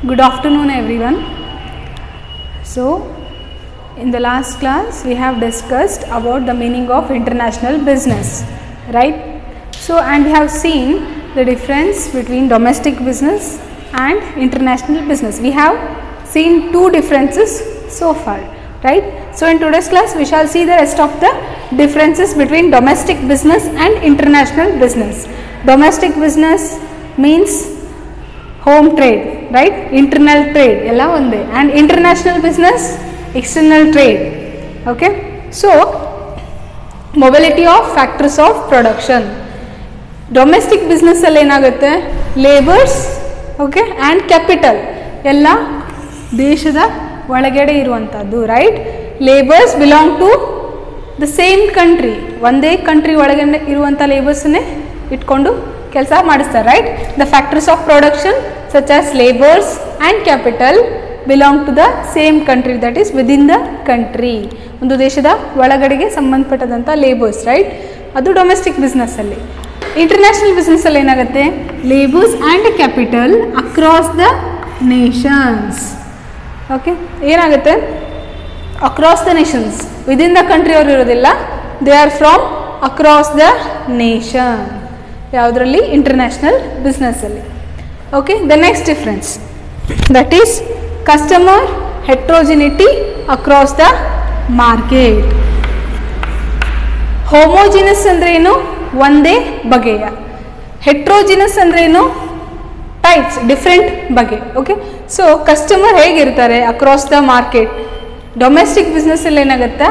Good afternoon, everyone. So, in the last class, we have discussed about the meaning of international business, right? So, and we have seen the difference between domestic business and international business. We have seen two differences so far, right? So, in today's class, we shall see the rest of the differences between domestic business and international business. Domestic business means home trade right internal trade ಎಲ್ಲ ಒಂದೇ and international business external trade okay so mobility of factories of production domestic ಬಿಸ್ನೆಸ್ಸಲ್ಲಿ ಏನಾಗುತ್ತೆ labours okay and capital ಎಲ್ಲ ದೇಶದ ಒಳಗಡೆ ಇರುವಂಥದ್ದು right labours belong to the same country ಒಂದೇ country ಒಳಗಡೆ ಇರುವಂಥ ಲೇಬರ್ಸನ್ನೇ ಇಟ್ಕೊಂಡು ಕೆಲಸ ಮಾಡಿಸ್ತಾರೆ right the factories of production such as labours and capital belong to the same country that is within the country ಒಂದು ದೇಶದ ಒಳಗಡೆಗೆ ಸಂಬಂಧಪಟ್ಟದಂಥ ಲೇಬರ್ಸ್ ರೈಟ್ ಅದು ಡೊಮೆಸ್ಟಿಕ್ ಬಿಸ್ನೆಸ್ಸಲ್ಲಿ ಇಂಟರ್ನ್ಯಾಷನಲ್ ಬಿಸ್ನೆಸ್ಸಲ್ಲಿ ಏನಾಗುತ್ತೆ labours and capital across the nations okay ಏನಾಗುತ್ತೆ across the nations within the country ಅವರು ಇರೋದಿಲ್ಲ they are from across the nation ಯಾವುದರಲ್ಲಿ ಇಂಟರ್ನ್ಯಾಷನಲ್ ಬಿಸ್ನೆಸ್ಸಲ್ಲಿ okay the next difference that is customer heterogeneity across the market homogeneous ಅಂದ್ರೇನು ಒಂದೇ ಬಗೆಯ heterogeneous ಅಂದ್ರೇನು types different ಬಗೆ ಓಕೆ ಸೊ ಕಸ್ಟಮರ್ ಹೇಗಿರ್ತಾರೆ ಅಕ್ರಾಸ್ ದ ಮಾರ್ಕೆಟ್ ಡೊಮೆಸ್ಟಿಕ್ ಬಿಸ್ನೆಸ್ಸಲ್ಲಿ ಏನಾಗುತ್ತೆ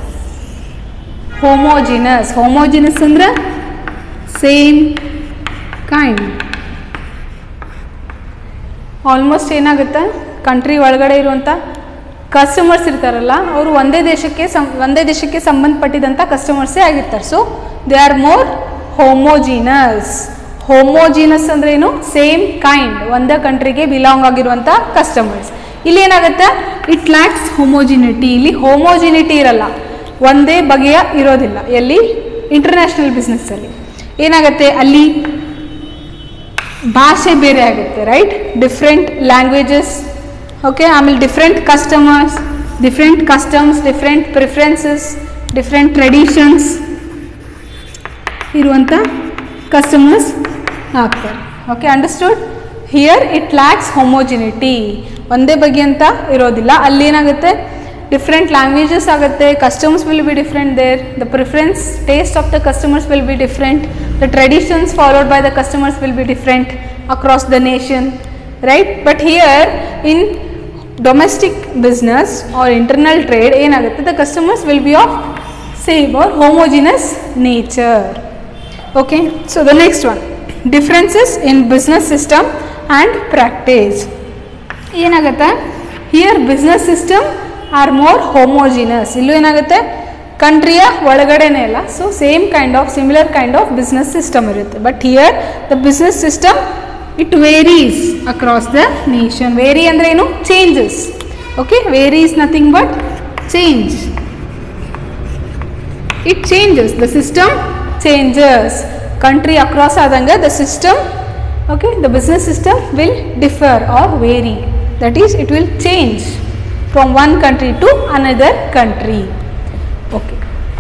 ಹೋಮೋಜಿನಸ್ ಹೋಮೋಜಿನಸ್ ಅಂದ್ರೆ ಸೇಮ್ ಕೈಂಡ್ ಆಲ್ಮೋಸ್ಟ್ ಏನಾಗುತ್ತೆ ಕಂಟ್ರಿ ಒಳಗಡೆ ಇರುವಂಥ ಕಸ್ಟಮರ್ಸ್ ಇರ್ತಾರಲ್ಲ ಅವರು ಒಂದೇ ದೇಶಕ್ಕೆ ಸಂ ಒಂದೇ ದೇಶಕ್ಕೆ ಸಂಬಂಧಪಟ್ಟಿದಂಥ ಕಸ್ಟಮರ್ಸೇ ಆಗಿರ್ತಾರೆ so they are more homogeneous homogeneous ಅಂದ್ರೆ ಏನು ಸೇಮ್ ಕೈಂಡ್ ಒಂದೇ ಕಂಟ್ರಿಗೆ ಬಿಲಾಂಗ್ ಆಗಿರುವಂಥ ಕಸ್ಟಮರ್ಸ್ ಇಲ್ಲಿ ಏನಾಗುತ್ತೆ ಇಟ್ ಲ್ಯಾಕ್ಸ್ ಹೋಮೋಜಿನಿಟಿ ಇಲ್ಲಿ ಹೋಮೋಜಿನಿಟಿ ಇರಲ್ಲ ಒಂದೇ ಬಗೆಯ ಇರೋದಿಲ್ಲ ಎಲ್ಲಿ ಇಂಟರ್ನ್ಯಾಷನಲ್ ಬಿಸ್ನೆಸ್ಸಲ್ಲಿ ಏನಾಗುತ್ತೆ ಅಲ್ಲಿ ಭಾಷೆ ಬೇರೆ ಆಗುತ್ತೆ ರೈಟ್ ಡಿಫ್ರೆಂಟ್ ಲ್ಯಾಂಗ್ವೇಜಸ್ ಓಕೆ ಆಮೇಲೆ different customers different customs different preferences different traditions ಇರುವಂಥ ಕಸ್ಟಮರ್ಸ್ ಆಗ್ತಾರೆ okay understood here it lacks homogeneity ಒಂದೇ ಬಗ್ಗೆ ಅಂತ ಇರೋದಿಲ್ಲ ಅಲ್ಲಿ ಏನಾಗುತ್ತೆ ಡಿಫ್ರೆಂಟ್ ಲ್ಯಾಂಗ್ವೇಜಸ್ ಆಗುತ್ತೆ customers will be different there the preference taste of the customers will be different the traditions followed by the customers will be different across the nation right but here in domestic business or internal trade ಏನಾಗುತ್ತೆ the customers will be of same or homogeneous nature okay so the next one differences in business system and practice ಏನಾಗುತ್ತೆ here business system are more homogeneous ಇಲ್ಲೂ ಏನಾಗುತ್ತೆ ಕಂಟ್ರಿಯ ಒಳಗಡೆನೇ ಇಲ್ಲ so same kind of similar kind of business system ಇರುತ್ತೆ but here the business system it varies across the nation vary ಅಂದರೆ ಏನು changes okay vary is nothing but change it changes the system changes country across ಆದಂಗೆ the system okay the business system will differ or vary that is it will change from one country to another country okay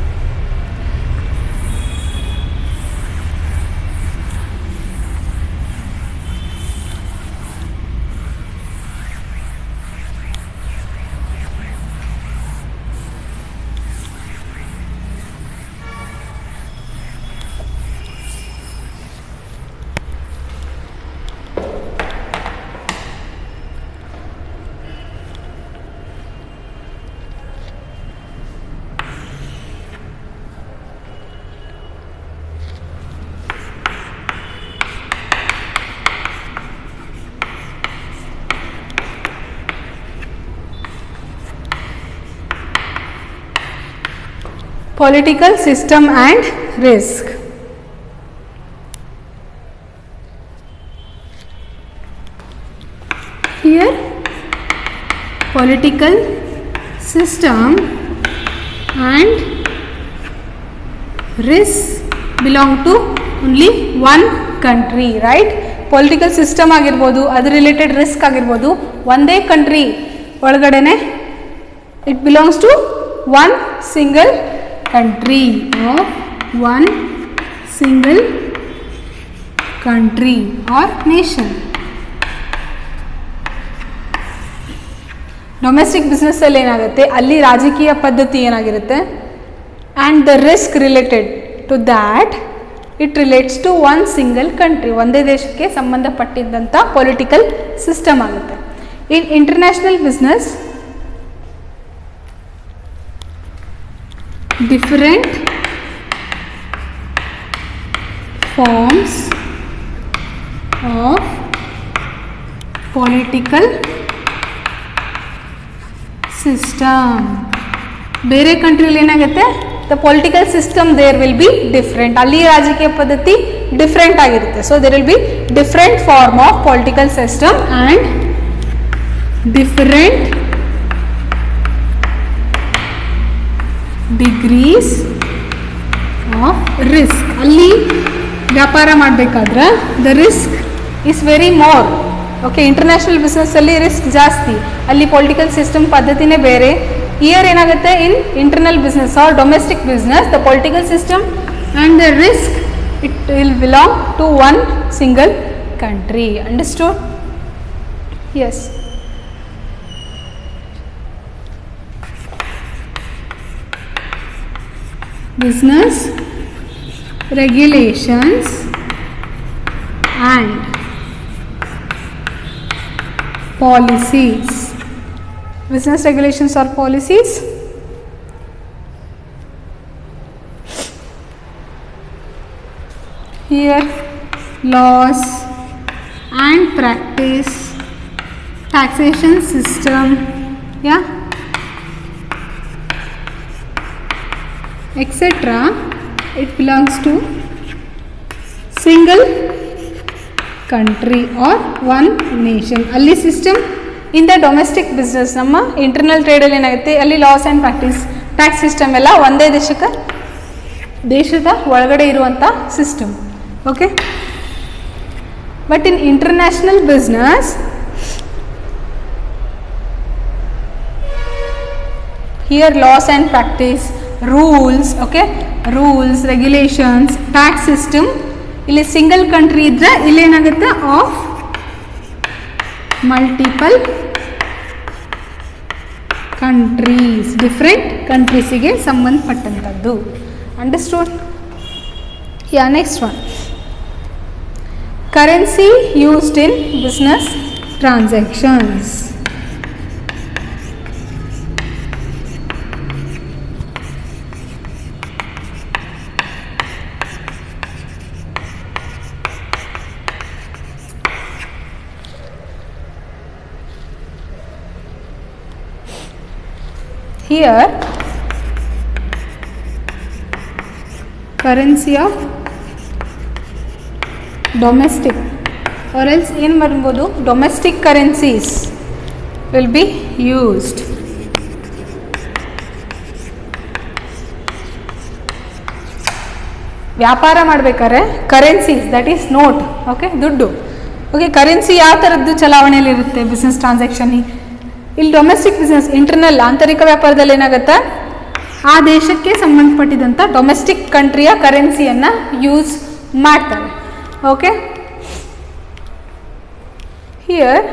political system and risk here political system and risks belong to only one country right political system ಆಗಿರ್ಬೋದು ಅದ್ರ related risk ಆಗಿರ್ಬೋದು ಒಂದೇ country ಒಳಗಡೆನೆ it belongs to one single country of one single country or nation domestic ಬಿಸ್ನೆಸ್ಸಲ್ಲಿ ಏನಾಗುತ್ತೆ ಅಲ್ಲಿ ರಾಜಕೀಯ ಪದ್ಧತಿ ಏನಾಗಿರುತ್ತೆ and the risk related to that it relates to one single country ಒಂದೇ ದೇಶಕ್ಕೆ ಸಂಬಂಧಪಟ್ಟಿದ್ದಂಥ ಪೊಲಿಟಿಕಲ್ ಸಿಸ್ಟಮ್ ಆಗುತ್ತೆ in international business different forms of political system ಬೇರೆ ಕಂಟ್ರಿಲಿ ಏನಾಗುತ್ತೆ the political system there will be different ಅಲ್ಲಿ ರಾಜಕೀಯ ಪದ್ಧತಿ ಡಿಫ್ರೆಂಟ್ ಆಗಿರುತ್ತೆ so there will be different form of political system and different degrees of risk ಅಲ್ಲಿ ವ್ಯಾಪಾರ ಮಾಡಬೇಕಾದ್ರೆ the risk is very more okay international ಬಿಸ್ನೆಸ್ಸಲ್ಲಿ ರಿಸ್ಕ್ ಜಾಸ್ತಿ ಅಲ್ಲಿ ಪೊಲಿಟಿಕಲ್ ಸಿಸ್ಟಮ್ ಪದ್ಧತಿನೇ ಬೇರೆ ಇಯರ್ ಏನಾಗುತ್ತೆ in internal business or domestic business the political system and the risk it will belong to one single country understood yes business regulations and policies business regulations or policies here laws and practice taxation system yeah etc it belongs to single country or one nation ಅಲ್ಲಿ system in the domestic business ನಮ್ಮ internal ಟ್ರೇಡಲ್ಲಿ ಏನಾಗುತ್ತೆ ಅಲ್ಲಿ laws and practice tax system ಎಲ್ಲ ಒಂದೇ ದೇಶಕ್ಕೆ ದೇಶದ ಒಳಗಡೆ ಇರುವಂಥ system okay but in international business here laws and practice rules okay rules regulations tax system ಇಲ್ಲಿ ಸಿಂಗಲ್ ಕಂಟ್ರಿ ಇದ್ದರೆ ಇಲ್ಲೇನಾಗುತ್ತೆ ಆಫ್ ಮಲ್ಟಿಪಲ್ ಕಂಟ್ರೀಸ್ ಡಿಫ್ರೆಂಟ್ ಕಂಟ್ರೀಸಿಗೆ ಸಂಬಂಧಪಟ್ಟಂಥದ್ದು understood yeah next one currency used in business transactions here currency of domestic or else ಏನು ಮಾಡ್ಬೋದು domestic currencies will be used ವ್ಯಾಪಾರ ಮಾಡಬೇಕಾದ್ರೆ currencies that is note okay ದುಡ್ಡು okay currency ಯಾವ ಥರದ್ದು ಚಲಾವಣೆಯಲ್ಲಿ ಇರುತ್ತೆ ಬಿಸ್ನೆಸ್ ಟ್ರಾನ್ಸಾಕ್ಷನ್ ಇಲ್ಲಿ ಡೊಮೆಸ್ಟಿಕ್ ಬಿಸ್ನೆಸ್ ಇಂಟರ್ನಲ್ ಆಂತರಿಕ ವ್ಯಾಪಾರದಲ್ಲಿ ಏನಾಗುತ್ತೆ ಆ ದೇಶಕ್ಕೆ ಸಂಬಂಧಪಟ್ಟಿದಂಥ ಡೊಮೆಸ್ಟಿಕ್ ಕಂಟ್ರಿಯ ಕರೆನ್ಸಿಯನ್ನು ಯೂಸ್ ಮಾಡ್ತಾರೆ okay here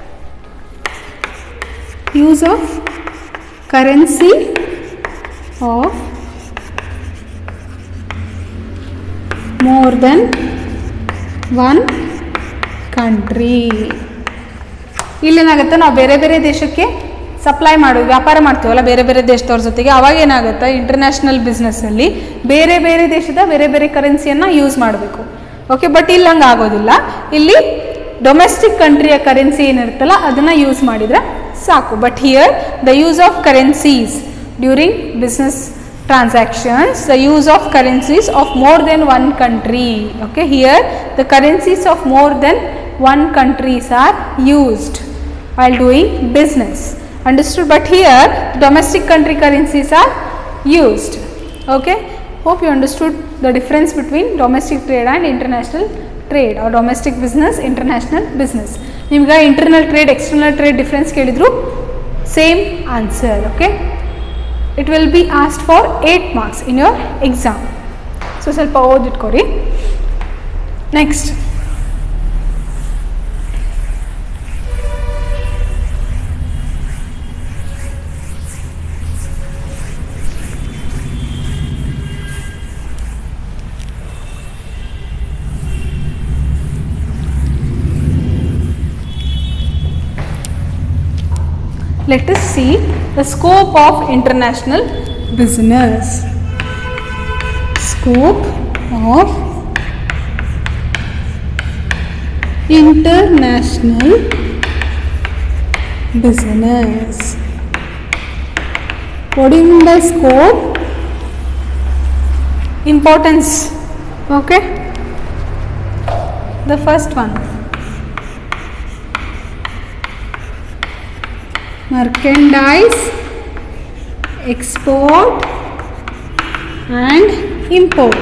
use of currency of more than one country ಇಲ್ಲೇನಾಗುತ್ತೆ ನಾವು ಬೇರೆ ಬೇರೆ ದೇಶಕ್ಕೆ ಸಪ್ಲೈ ಮಾಡು ವ್ಯಾಪಾರ ಮಾಡ್ತೀವಲ್ಲ ಬೇರೆ ಬೇರೆ ದೇಶದವ್ರ ಜೊತೆಗೆ ಅವಾಗ ಏನಾಗುತ್ತೆ ಇಂಟರ್ನ್ಯಾಷನಲ್ ಬಿಸ್ನೆಸ್ಸಲ್ಲಿ ಬೇರೆ ಬೇರೆ ದೇಶದ ಬೇರೆ ಬೇರೆ ಕರೆನ್ಸಿಯನ್ನು ಯೂಸ್ ಮಾಡಬೇಕು ಓಕೆ ಬಟ್ ಇಲ್ಲಿ ಹಂಗೆ ಆಗೋದಿಲ್ಲ ಇಲ್ಲಿ ಡೊಮೆಸ್ಟಿಕ್ ಕಂಟ್ರಿಯ ಕರೆನ್ಸಿ ಏನಿರುತ್ತಲ್ಲ ಅದನ್ನು ಯೂಸ್ ಮಾಡಿದರೆ ಸಾಕು but here the use of currencies during business transactions the use of currencies of more than one country okay here the currencies of more than one countries are used while doing business understood but here domestic country currencies are used okay hope you understood the difference between domestic trade and international trade or domestic business international business ನಿಮ್ಗೆ internal trade external trade difference ಕೇಳಿದ್ರು same answer okay it will be asked for eight marks in your exam so ಸ್ವಲ್ಪ ಓದಿಟ್ಕೊರಿ next let us see the scope of international business scope of international business what do you mean by scope importance okay the first one merchandise export and import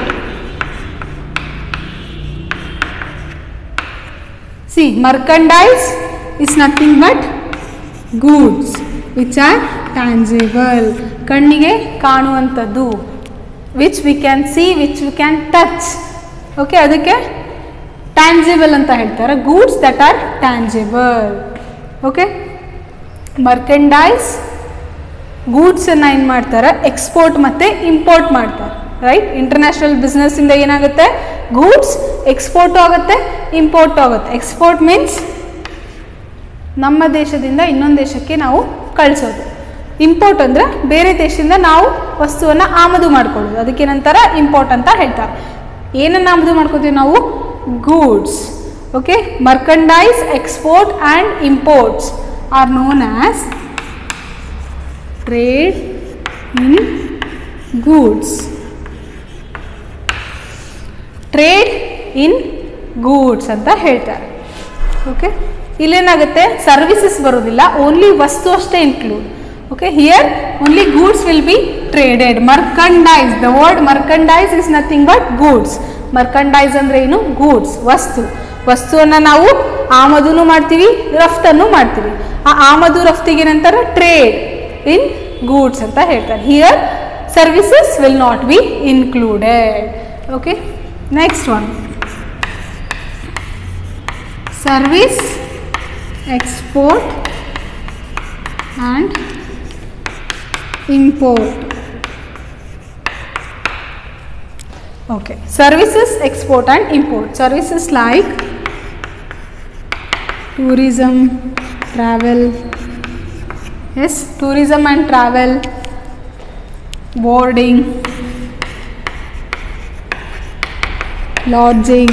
see merchandise is nothing but goods which are tangible ಕಣ್ಣಿಗೆ ಕಾಣುವಂಥದ್ದು which we can see which we can touch okay ಅದಕ್ಕೆ tangible ಅಂತ ಹೇಳ್ತಾರೆ goods that are tangible okay merchandise ಗೂಡ್ಸನ್ನು ಏನು ಮಾಡ್ತಾರೆ export ಮತ್ತು import ಮಾಡ್ತಾರೆ ರೈಟ್ ಇಂಟರ್ನ್ಯಾಷನಲ್ ಬಿಸ್ನೆಸ್ಸಿಂದ ಏನಾಗುತ್ತೆ ಗೂಡ್ಸ್ ಎಕ್ಸ್ಪೋರ್ಟು ಆಗುತ್ತೆ ಇಂಪೋರ್ಟು ಆಗುತ್ತೆ ಎಕ್ಸ್ಪೋರ್ಟ್ ಮೀನ್ಸ್ ನಮ್ಮ ದೇಶದಿಂದ ಇನ್ನೊಂದು ದೇಶಕ್ಕೆ ನಾವು ಕಳಿಸೋದು ಇಂಪೋರ್ಟ್ ಅಂದರೆ ಬೇರೆ ದೇಶದಿಂದ ನಾವು ವಸ್ತುವನ್ನು ಆಮದು ಮಾಡ್ಕೊಳ್ಳೋದು ಅದಕ್ಕೆ ನಂತರ ಇಂಪೋರ್ಟ್ ಅಂತ ಹೇಳ್ತಾರೆ ಏನನ್ನು ಆಮದು ಮಾಡ್ಕೋತೀವಿ ನಾವು goods okay merchandise export and imports are known as trade in goods trade in goods ಅಂತ ಹೇಳ್ತಾರೆ ಓಕೆ ಇಲ್ಲೇನಾಗುತ್ತೆ ಸರ್ವಿಸಸ್ ಬರೋದಿಲ್ಲ ಓನ್ಲಿ ವಸ್ತು ಅಷ್ಟೇ include okay here only goods will be traded merchandise the word merchandise is nothing but goods merchandise ಅಂದರೆ ಏನು goods ವಸ್ತು ವಸ್ತುವನ್ನು ನಾವು ಆಮದು ಮಾಡ್ತೀವಿ ರಫ್ತನ್ನು ಮಾಡ್ತೀವಿ ಆ ಆಮದು ರಫ್ತಿಗೆ ನಂತರ ಟ್ರೇಡ್ ಇನ್ ಗೂಡ್ಸ್ ಅಂತ ಹೇಳ್ತಾರೆ here services will not be included okay next one service export and import okay services export and import services like tourism travel yes tourism and travel boarding lodging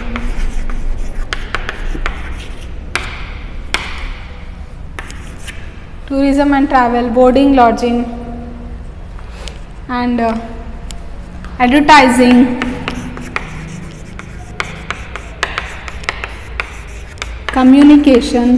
tourism and travel boarding lodging and uh, advertising communication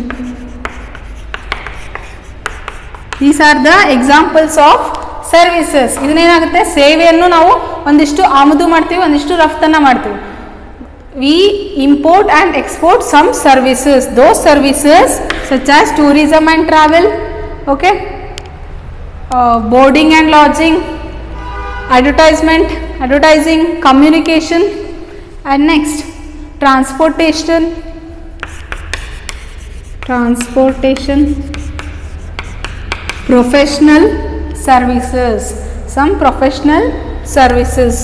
these are the examples of services ಇದನ್ನೇನಾಗುತ್ತೆ ಸೇವೆಯನ್ನು ನಾವು ಒಂದಿಷ್ಟು ಆಮದು ಮಾಡ್ತೀವಿ ಒಂದಿಷ್ಟು ರಫ್ತನ್ನು ಮಾಡ್ತೀವಿ we import and export some services those services such as tourism and travel okay boarding and lodging advertisement advertising communication and next transportation transportation professional services some professional services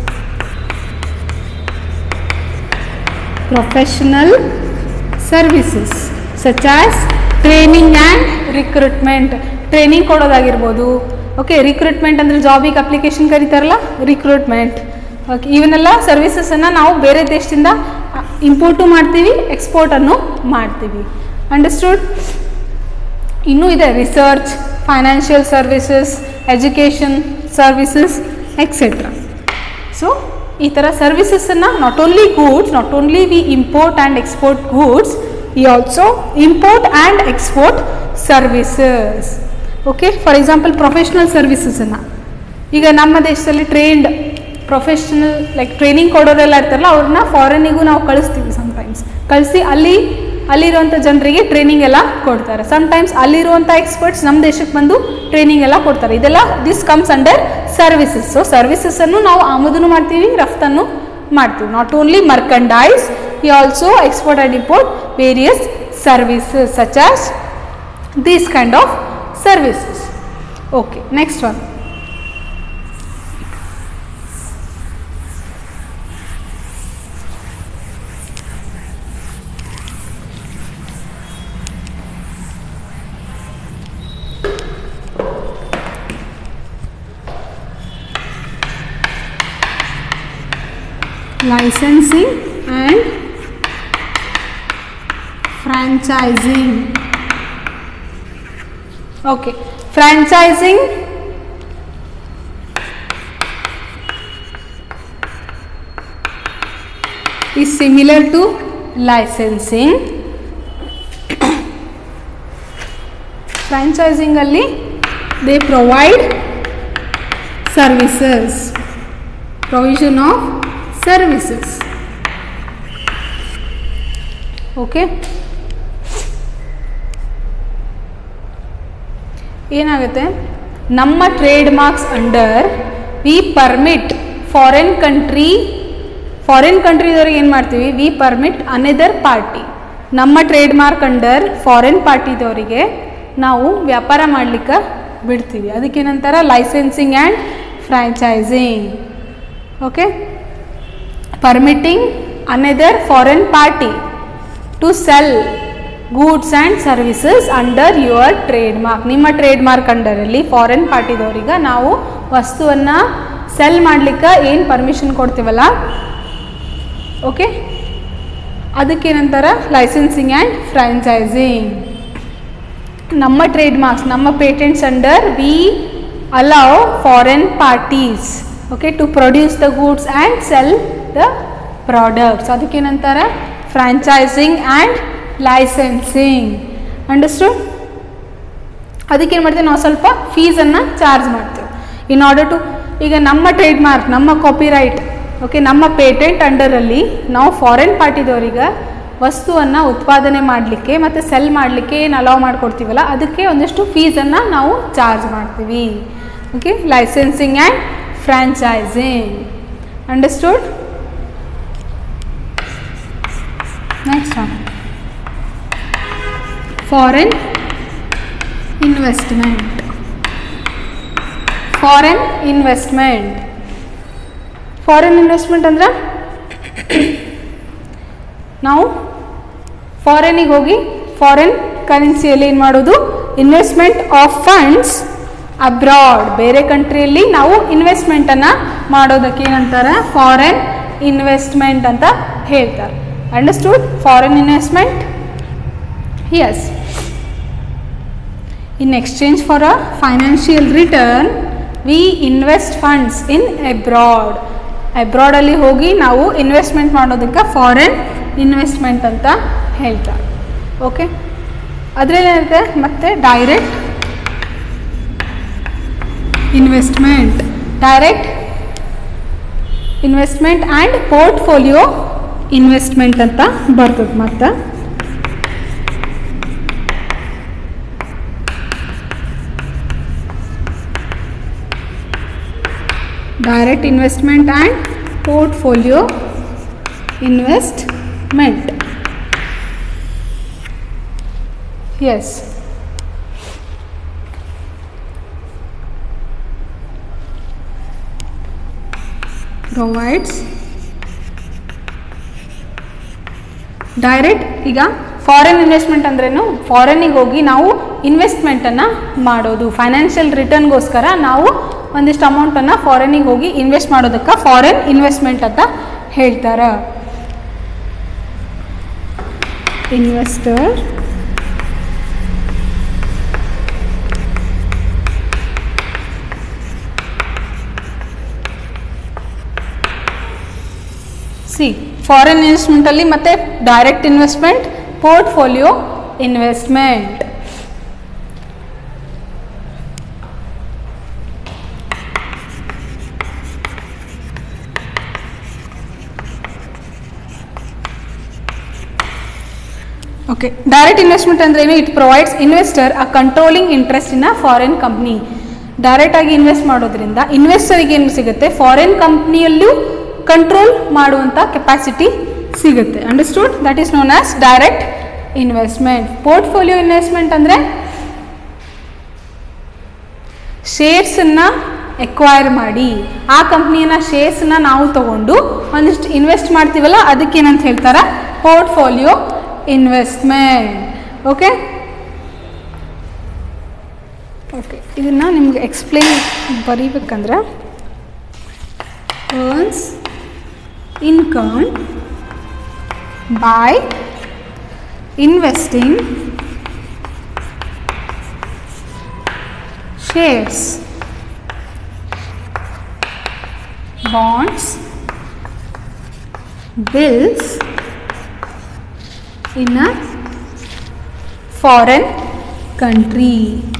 professional services such as training and recruitment training ಕೊಡೋದಾಗಿರ್ಬೋದು okay recruitment ಅಂದರೆ ಜಾಬಿಗೆ application ಕರೀತಾರಲ್ಲ recruitment okay ಇವನ್ನೆಲ್ಲ ಸರ್ವಿಸಸನ್ನು ನಾವು ಬೇರೆ ದೇಶದಿಂದ import ಮಾಡ್ತೀವಿ ಎಕ್ಸ್ಪೋರ್ಟನ್ನು ಮಾಡ್ತೀವಿ ಅಂಡರ್ಸ್ಟೂಡ್ ಇನ್ನೂ ಇದೆ research financial services education services etcetera so ಈ ಥರ ಸರ್ವಿಸಸನ್ನು not only goods not only we import and export goods we also import and export services okay for example professional ಸರ್ವಿಸಸನ್ನು ಈಗ ನಮ್ಮ ದೇಶದಲ್ಲಿ ಟ್ರೈನ್ಡ್ ಪ್ರೊಫೆಷ್ನಲ್ ಲೈಕ್ ಟ್ರೈನಿಂಗ್ ಕೊಡೋರೆಲ್ಲ ಇರ್ತಾರಲ್ಲ ಅವ್ರನ್ನ ಫಾರಿನಿಗೂ ನಾವು ಕಳಿಸ್ತೀವಿ ಸಮ್ಟೈಮ್ಸ್ ಕಳಿಸಿ ಅಲ್ಲಿ ಅಲ್ಲಿರುವಂಥ ಜನರಿಗೆ ಟ್ರೈನಿಂಗ್ ಎಲ್ಲ ಕೊಡ್ತಾರೆ ಸಮ್ಟೈಮ್ಸ್ ಅಲ್ಲಿರುವಂಥ ಎಕ್ಸ್ಪರ್ಟ್ಸ್ ನಮ್ಮ ದೇಶಕ್ಕೆ ಬಂದು ಟ್ರೈನಿಂಗ್ ಎಲ್ಲ ಕೊಡ್ತಾರೆ ಇದೆಲ್ಲ this comes under services so ಸರ್ವಿಸಸ್ಸನ್ನು ನಾವು ಆಮದನ್ನು ಮಾಡ್ತೀವಿ ರಫ್ತನ್ನು ಮಾಡ್ತೀವಿ not only merchandise we also export and import various services such as these kind of services okay next one licensing and franchising okay franchising is similar to licensing franchising ಅಲ್ಲಿ they provide services provision of services okay ಏನಾಗುತ್ತೆ ನಮ್ಮ trade marks under we permit foreign country foreign ಕಂಟ್ರಿದವ್ರಿಗೆ ಏನು ಮಾಡ್ತೀವಿ we permit another party ನಮ್ಮ trade mark under foreign ಪಾರ್ಟಿದವರಿಗೆ ನಾವು ವ್ಯಾಪಾರ ಮಾಡ್ಲಿಕ್ಕೆ ಬಿಡ್ತೀವಿ ಅದಕ್ಕೇನಂತಾರ licensing and franchising okay permitting another foreign party to sell goods and services under your trademark ನಿಮ್ಮ ಟ್ರೇಡ್ಮಾರ್ಕ್ ಅಂಡರಲ್ಲಿ ಫಾರಿನ್ ಪಾರ್ಟಿದವ್ರಿಗೆ ನಾವು ವಸ್ತುವನ್ನು ಸೆಲ್ ಮಾಡ್ಲಿಕ್ಕೆ ಏನು ಪರ್ಮಿಷನ್ ಕೊಡ್ತೀವಲ್ಲ ಓಕೆ ಅದಕ್ಕೇನಂತಾರ ಲೈಸೆನ್ಸಿಂಗ್ ಆ್ಯಂಡ್ ಫ್ರ್ಯಾಂಚೈಸಿಂಗ್ ನಮ್ಮ ಟ್ರೇಡ್ ಮಾರ್ಕ್ಸ್ ನಮ್ಮ patents under we allow foreign parties okay to produce the goods and sell the products ಅದಕ್ಕೇನಂತಾರೆ ಫ್ರ್ಯಾಂಚೈಸಿಂಗ್ ಆ್ಯಂಡ್ ಲೈಸೆನ್ಸಿಂಗ್ ಅಂಡರ್ಸ್ಟುಡ್ ಅದಕ್ಕೇನು ಮಾಡ್ತೀವಿ ನಾವು ಸ್ವಲ್ಪ ಫೀಸನ್ನು ಚಾರ್ಜ್ ಮಾಡ್ತೀವಿ ಇನ್ ಆರ್ಡರ್ ಟು ಈಗ ನಮ್ಮ ಟ್ರೇಡ್ ಮಾರ್ಕ್ ನಮ್ಮ ಕಾಪಿರೈಟ್ ಓಕೆ ನಮ್ಮ ಪೇಟೆಂಟ್ ಅಂಡರಲ್ಲಿ ನಾವು ಫಾರಿನ್ ಪಾರ್ಟಿದವರಿಗೆ ವಸ್ತುವನ್ನು ಉತ್ಪಾದನೆ ಮಾಡಲಿಕ್ಕೆ ಮತ್ತು ಸೆಲ್ ಮಾಡಲಿಕ್ಕೆ ಏನು ಅಲೌ ಮಾಡಿಕೊಡ್ತೀವಲ್ಲ ಅದಕ್ಕೆ ಒಂದಿಷ್ಟು ಫೀಸನ್ನು ನಾವು ಚಾರ್ಜ್ ಮಾಡ್ತೀವಿ okay licensing and franchising understood next one foreign investment foreign investment foreign investment ಅಂದ್ರೆ ನಾವು ಫಾರಿನಿಗೆ ಹೋಗಿ ಫಾರಿನ್ ಕರೆನ್ಸಿಯಲ್ಲಿ ಏನು ಮಾಡೋದು ಇನ್ವೆಸ್ಟ್ಮೆಂಟ್ ಆಫ್ ಫಂಡ್ಸ್ ಅಬ್ರಾಡ್ ಬೇರೆ ಕಂಟ್ರಿಯಲ್ಲಿ ನಾವು ಇನ್ವೆಸ್ಟ್ಮೆಂಟನ್ನು ಮಾಡೋದಕ್ಕೆ ಏನಂತಾರೆ ಫಾರಿನ್ ಇನ್ವೆಸ್ಟ್ಮೆಂಟ್ ಅಂತ ಹೇಳ್ತಾರೆ understood foreign investment is in exchange for a financial return we invest funds in abroad ಅಬ್ರಾಡಲ್ಲಿ ಹೋಗಿ ನಾವು ಇನ್ವೆಸ್ಟ್ಮೆಂಟ್ ಮಾಡೋದಕ್ಕೆ ಫಾರಿನ್ ಇನ್ವೆಸ್ಟ್ಮೆಂಟ್ ಅಂತ ಹೇಳ್ತಾರೆ ಓಕೆ ಅದರಲ್ಲೇನಿರುತ್ತೆ ಮತ್ತು direct investment direct investment and portfolio investment ಅಂತ ಬರ್ತದೆ ಮತ್ತು direct investment and portfolio investment yes provides direct ಈಗ ಫಾರಿನ್ ಇನ್ವೆಸ್ಟ್ಮೆಂಟ್ ಅಂದ್ರೇನು ಫಾರಿನಿಗೆ ಹೋಗಿ ನಾವು ಇನ್ವೆಸ್ಟ್ಮೆಂಟನ್ನು ಮಾಡೋದು ಫೈನಾನ್ಷಿಯಲ್ ರಿಟರ್ನ್ಗೋಸ್ಕರ ನಾವು ಒಂದಿಷ್ಟು ಅಮೌಂಟನ್ನು ಫಾರಿನಿಗೆ ಹೋಗಿ ಇನ್ವೆಸ್ಟ್ ಮಾಡೋದಕ್ಕೆ ಫಾರಿನ್ ಇನ್ವೆಸ್ಟ್ಮೆಂಟ್ ಅಂತ ಹೇಳ್ತಾರೆ ಇನ್ವೆಸ್ಟರ್ ಸಿ ಫಾರಿನ್ ಇನ್ವೆಸ್ಟ್ಮೆಂಟಲ್ಲಿ ಮತ್ತೆ direct investment portfolio investment okay direct investment ಅಂದ್ರೆ ಏನು it provides investor a controlling interest in a foreign company direct ಆಗಿ ಇನ್ವೆಸ್ಟ್ ಮಾಡೋದ್ರಿಂದ ಇನ್ವೆಸ್ಟರ್ಗೆ ಏನು ಸಿಗುತ್ತೆ ಫಾರಿನ್ ಕಂಪ್ನಿಯಲ್ಲೂ ಕಂಟ್ರೋಲ್ ಮಾಡುವಂಥ ಕೆಪಾಸಿಟಿ ಸಿಗುತ್ತೆ understood that is known as direct investment portfolio investment ಅಂದರೆ ಶೇರ್ಸನ್ನು ಎಕ್ವೈರ್ ಮಾಡಿ ಆ ಕಂಪ್ನಿನ ಶೇರ್ಸನ್ನ ನಾವು ತಗೊಂಡು ಒಂದಿಷ್ಟು ಇನ್ವೆಸ್ಟ್ ಮಾಡ್ತೀವಲ್ಲ ಅದಕ್ಕೇನಂತ ಹೇಳ್ತಾರೆ ಪೋರ್ಟ್ಫೋಲಿಯೋ ಇನ್ವೆಸ್ಟ್ಮೆಂಟ್ ಓಕೆ ಓಕೆ ಇದನ್ನು ನಿಮ್ಗೆ ಎಕ್ಸ್ಪ್ಲೇನ್ ಬರೀಬೇಕಂದ್ರೆ earns income by investing shares bonds bills in a foreign country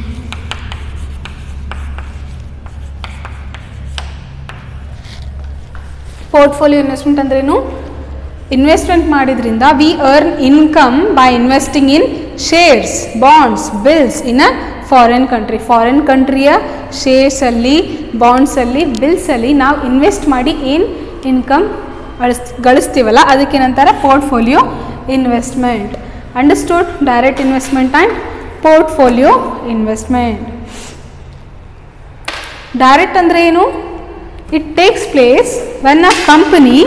portfolio investment ಅಂದ್ರೇನು ಇನ್ವೆಸ್ಟ್ಮೆಂಟ್ ಮಾಡಿದ್ರಿಂದ we earn income by investing in shares bonds bills in a foreign country foreign ಕಂಟ್ರಿಯ ಶೇರ್ಸಲ್ಲಿ ಬಾಂಡ್ಸಲ್ಲಿ ಬಿಲ್ಸಲ್ಲಿ ನಾವು ಇನ್ವೆಸ್ಟ್ ಮಾಡಿ ಏನು ಇನ್ಕಮ್ ಗಳಿಸ್ ಗಳಿಸ್ತೀವಲ್ಲ ಅದಕ್ಕೇನಂತಾರೆ portfolio investment understood direct investment and portfolio investment direct ಅಂದರೆ ಏನು it takes place when a company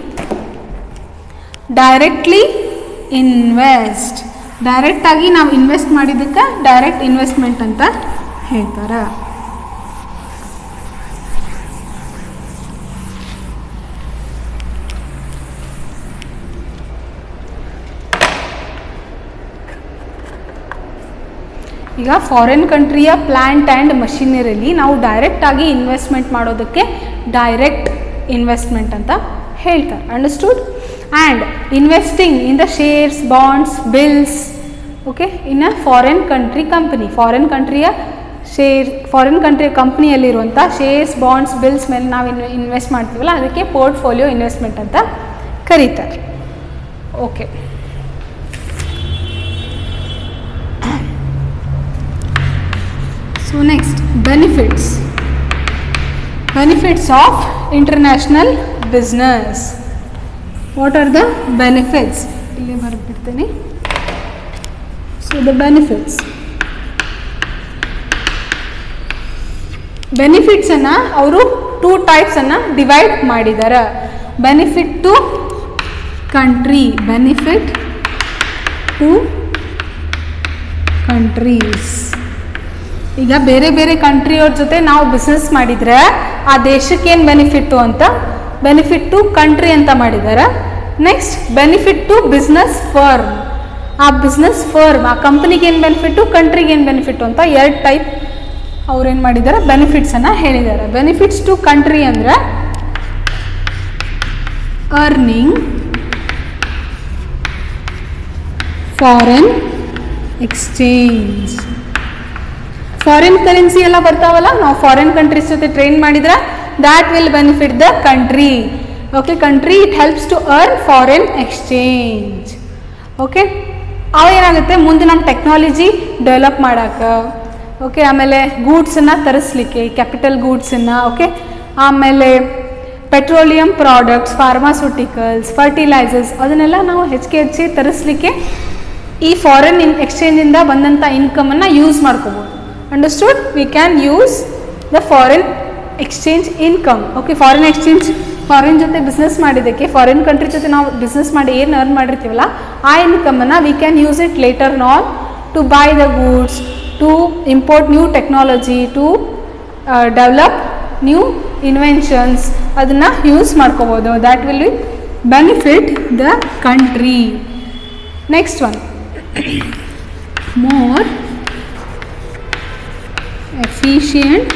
directly invest ಡೈರೆಕ್ಟಾಗಿ ನಾವು ಇನ್ವೆಸ್ಟ್ ಮಾಡಿದ್ದಕ್ಕೆ ಡೈರೆಕ್ಟ್ ಇನ್ವೆಸ್ಟ್ಮೆಂಟ್ ಅಂತ ಹೇಳ್ತಾರೆ ಈಗ ಫಾರಿನ್ ಕಂಟ್ರಿಯ ಪ್ಲ್ಯಾಂಟ್ ಆ್ಯಂಡ್ ಮಷಿನರಿಲಿ ನಾವು ಡೈರೆಕ್ಟಾಗಿ ಇನ್ವೆಸ್ಟ್ಮೆಂಟ್ ಮಾಡೋದಕ್ಕೆ ಡೈರೆಕ್ಟ್ ಇನ್ವೆಸ್ಟ್ಮೆಂಟ್ ಅಂತ ಹೇಳ್ತಾರೆ understood and investing in the shares bonds bills okay in a foreign country company foreign ಕಂಟ್ರಿಯ ಶೇರ್ ಫಾರಿನ್ ಕಂಟ್ರಿಯ ಕಂಪ್ನಿಯಲ್ಲಿರುವಂಥ ಶೇರ್ಸ್ ಬಾಂಡ್ಸ್ ಬಿಲ್ಸ್ ಮೇಲೆ ನಾವು ಇನ್ ಇನ್ವೆಸ್ಟ್ ಮಾಡ್ತೀವಲ್ಲ ಅದಕ್ಕೆ ಪೋರ್ಟ್ಫೋಲಿಯೋ ಇನ್ವೆಸ್ಟ್ಮೆಂಟ್ ಅಂತ ಕರೀತಾರೆ okay So next, benefits. Benefits of international business. What are the benefits? ಇಲ್ಲೇ ಬರ್ಬಿಡ್ತೀನಿ ಸೊ ದ ಬೆನಿಫಿಟ್ಸ್ ಬೆನಿಫಿಟ್ಸನ್ನು ಅವರು ಟೂ ಟೈಪ್ಸನ್ನು ಡಿವೈಡ್ ಮಾಡಿದ್ದಾರೆ benefit to country benefit to countries ಈಗ ಬೇರೆ ಬೇರೆ ಕಂಟ್ರಿಯವ್ರ ಜೊತೆ ನಾವು ಬಿಸ್ನೆಸ್ ಮಾಡಿದರೆ ಆ ದೇಶಕ್ಕೆ ಏನು ಬೆನಿಫಿಟ್ಟು ಅಂತ ಬೆನಿಫಿಟ್ ಟು ಕಂಟ್ರಿ ಅಂತ ಮಾಡಿದ್ದಾರೆ next benefit to business firm ಆ ಬಿಸ್ನೆಸ್ ಫರ್ಮ್ ಆ ಕಂಪ್ನಿಗೆ ಏನು ಬೆನಿಫಿಟ್ಟು ಕಂಟ್ರಿಗೆ ಏನು ಬೆನಿಫಿಟ್ಟು ಅಂತ ಎರಡು ಟೈಪ್ ಅವ್ರೇನು ಮಾಡಿದ್ದಾರೆ ಬೆನಿಫಿಟ್ಸನ್ನು ಹೇಳಿದ್ದಾರೆ ಬೆನಿಫಿಟ್ಸ್ ಟು ಕಂಟ್ರಿ ಅಂದರೆ earning foreign exchange foreign currency ಎಲ್ಲ ಬರ್ತಾವಲ್ಲ ನಾವು ಫಾರಿನ್ ಕಂಟ್ರೀಸ್ ಜೊತೆ ಟ್ರೈನ್ ಮಾಡಿದ್ರೆ that will benefit the country okay country it helps to earn foreign exchange okay ಅವು ಏನಾಗುತ್ತೆ ಮುಂದೆ ನಮ್ಮ ಟೆಕ್ನಾಲಜಿ ಡೆವಲಪ್ ಮಾಡೋಕೆ ಓಕೆ ಆಮೇಲೆ ಗೂಡ್ಸನ್ನು ತರಿಸ್ಲಿಕ್ಕೆ ಕ್ಯಾಪಿಟಲ್ ಗೂಡ್ಸನ್ನು ಓಕೆ ಆಮೇಲೆ ಪೆಟ್ರೋಲಿಯಂ ಪ್ರಾಡಕ್ಟ್ಸ್ ಫಾರ್ಮಾಸ್ಯೂಟಿಕಲ್ಸ್ ಫರ್ಟಿಲೈಸರ್ಸ್ ಅದನ್ನೆಲ್ಲ ನಾವು ಹೆಚ್ಚಿಗೆ ಹೆಚ್ಚಿಗೆ ತರಿಸ್ಲಿಕ್ಕೆ ಈ ಫಾರಿನ್ ಇನ್ ಎಕ್ಸ್ಚೇಂಜಿಂದ ಬಂದಂಥ ಇನ್ಕಮನ್ನು ಯೂಸ್ ಮಾಡ್ಕೋಬೋದು understood we can use the foreign exchange income okay foreign exchange foreign ಜೊತೆ ಬಿಸ್ನೆಸ್ ಮಾಡಿದ್ದಕ್ಕೆ ಫಾರಿನ್ ಕಂಟ್ರಿ ಜೊತೆ ನಾವು ಬಿಸ್ನೆಸ್ ಮಾಡಿ ಏನು ಅರ್ನ್ ಮಾಡಿರ್ತೀವಲ್ಲ ಆ ಇನ್ಕಮನ್ನು we can use it later on to buy the goods to import new technology to develop new inventions ಅದನ್ನು ಯೂಸ್ ಮಾಡ್ಕೋಬೋದು that will we benefit the country next one more efficient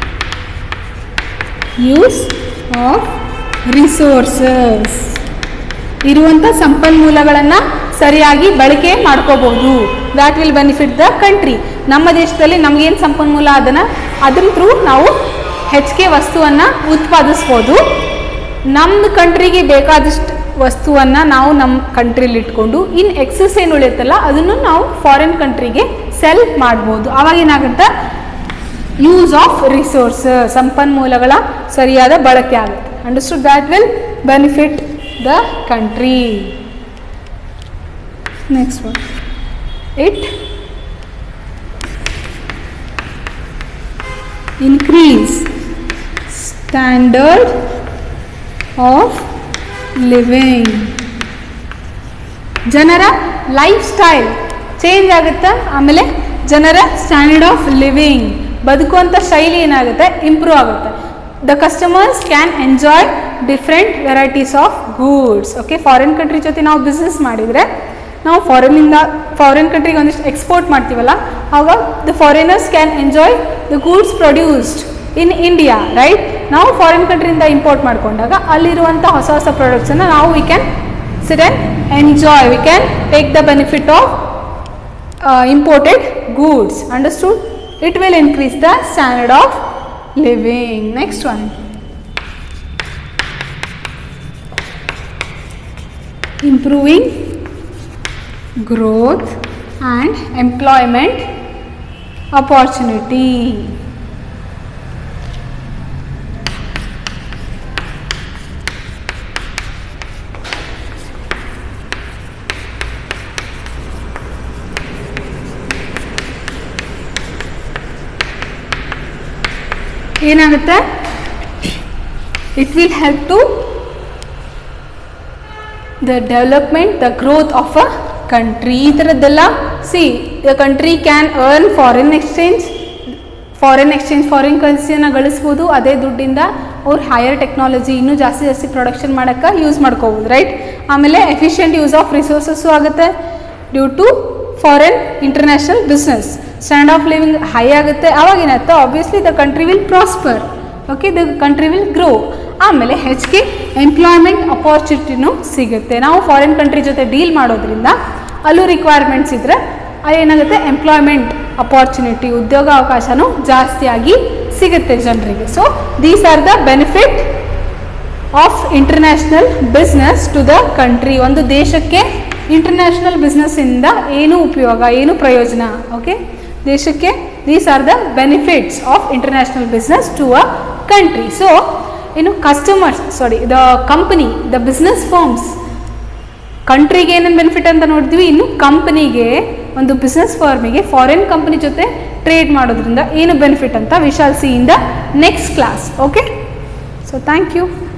use of resources ಇರುವಂಥ ಸಂಪನ್ಮೂಲಗಳನ್ನು ಸರಿಯಾಗಿ ಬಳಕೆ ಮಾಡ್ಕೋಬೋದು that will benefit the country ನಮ್ಮ ದೇಶದಲ್ಲಿ ನಮಗೇನು ಸಂಪನ್ಮೂಲ ಅದನ್ನು ಅದ್ರ ಥ್ರೂ ನಾವು ಹೆಚ್ಚಿಗೆ ವಸ್ತುವನ್ನು ಉತ್ಪಾದಿಸ್ಬೋದು ನಮ್ಮ ಕಂಟ್ರಿಗೆ ಬೇಕಾದಷ್ಟು ವಸ್ತುವನ್ನು ನಾವು ನಮ್ಮ ಕಂಟ್ರಿಲಿ ಇಟ್ಕೊಂಡು ಇನ್ ಎಕ್ಸಸ್ ಏನು ಉಳಿಯುತ್ತಲ್ಲ ಅದನ್ನು ನಾವು ಫಾರಿನ್ ಕಂಟ್ರಿಗೆ ಸೆಲ್ ಮಾಡ್ಬೋದು ಆವಾಗ ಏನಾಗುತ್ತೆ ಯೂಸ್ ಆಫ್ ರಿಸೋರ್ಸ್ ಸಂಪನ್ಮೂಲಗಳ ಸರಿಯಾದ ಬಳಕೆ ಆಗುತ್ತೆ understood that will benefit the country next one it increase standard of living ಜನರ ಲೈಫ್ ಸ್ಟೈಲ್ ಚೇಂಜ್ ಆಗುತ್ತೆ ಆಮೇಲೆ ಜನರ ಸ್ಟ್ಯಾಂಡರ್ಡ್ ಆಫ್ ಲಿವಿಂಗ್ ಬದುಕುವಂಥ ಶೈಲಿ ಏನಾಗುತ್ತೆ ಇಂಪ್ರೂವ್ ಆಗುತ್ತೆ the customers can enjoy different varieties of goods okay foreign country ಜೊತೆ ನಾವು business ಮಾಡಿದರೆ ನಾವು ಫಾರಿನಿಂದ ಫಾರಿನ್ ಕಂಟ್ರಿಗೆ ಒಂದಿಷ್ಟು ಎಕ್ಸ್ಪೋರ್ಟ್ ಮಾಡ್ತೀವಲ್ಲ ಆವಾಗ the foreigners can enjoy the goods produced in India right ನಾವು ಫಾರಿನ್ ಕಂಟ್ರಿಯಿಂದ ಇಂಪೋರ್ಟ್ ಮಾಡ್ಕೊಂಡಾಗ ಅಲ್ಲಿರುವಂಥ ಹೊಸ ಹೊಸ ಪ್ರಾಡಕ್ಟ್ಸನ್ನು ನಾವು we can sit and enjoy we can take the benefit of imported goods understood it will increase the standard of living next one improving growth and employment opportunity ಏನಾಗುತ್ತೆ it will help to the development the growth of a country ಈ ಥರದ್ದೆಲ್ಲ see the country can earn foreign exchange foreign exchange foreign ಕರೆನ್ಸಿಯನ್ನು ಗಳಿಸ್ಬೋದು ಅದೇ ದುಡ್ಡಿಂದ ಅವ್ರು higher technology ಇನ್ನೂ ಜಾಸ್ತಿ ಜಾಸ್ತಿ ಪ್ರೊಡಕ್ಷನ್ ಮಾಡೋಕ್ಕೆ ಯೂಸ್ ಮಾಡ್ಕೋಬೋದು ರೈಟ್ ಆಮೇಲೆ ಎಫಿಷಿಯೆಂಟ್ ಯೂಸ್ ಆಫ್ ರಿಸೋರ್ಸಸ್ಸು ಆಗುತ್ತೆ due to foreign international business stand of living high ಆಗುತ್ತೆ ಅವಾಗ ಏನಾಗುತ್ತೆ obviously the country will prosper okay the country will grow ಆಮೇಲೆ ಹೆಚ್ಚಿಗೆ ಎಂಪ್ಲಾಯ್ಮೆಂಟ್ ಅಪಾರ್ಚುನಿಟಿನೂ ಸಿಗುತ್ತೆ ನಾವು ಫಾರಿನ್ ಕಂಟ್ರಿ ಜೊತೆ ಡೀಲ್ ಮಾಡೋದ್ರಿಂದ ಅಲ್ಲೂ ರಿಕ್ವೈರ್ಮೆಂಟ್ಸ್ ಇದ್ದರೆ ಏನಾಗುತ್ತೆ ಎಂಪ್ಲಾಯ್ಮೆಂಟ್ ಅಪಾರ್ಚುನಿಟಿ ಉದ್ಯೋಗ ಅವಕಾಶನೂ ಜಾಸ್ತಿಯಾಗಿ ಸಿಗುತ್ತೆ ಜನರಿಗೆ so these are the benefit of international business to the country ಒಂದು ದೇಶಕ್ಕೆ ಇಂಟರ್ನ್ಯಾಷನಲ್ ಬಿಸ್ನೆಸ್ಸಿಂದ ಏನು ಉಪಯೋಗ ಏನು ಪ್ರಯೋಜನ ಓಕೆ ದೇಶಕ್ಕೆ these are the benefits of international business to a country so ಇನ್ನು customers sorry the company the business firms ಕಂಟ್ರಿಗೆ ಏನೇನು ಬೆನಿಫಿಟ್ ಅಂತ ನೋಡಿದ್ವಿ ಇನ್ನು ಕಂಪನಿಗೆ ಒಂದು ಬಿಸ್ನೆಸ್ ಫರ್ಮಿಗೆ ಫಾರಿನ್ ಕಂಪನಿ ಜೊತೆ ಟ್ರೇಡ್ ಮಾಡೋದ್ರಿಂದ ಏನು ಬೆನಿಫಿಟ್ ಅಂತ we shall see in the next class okay so thank you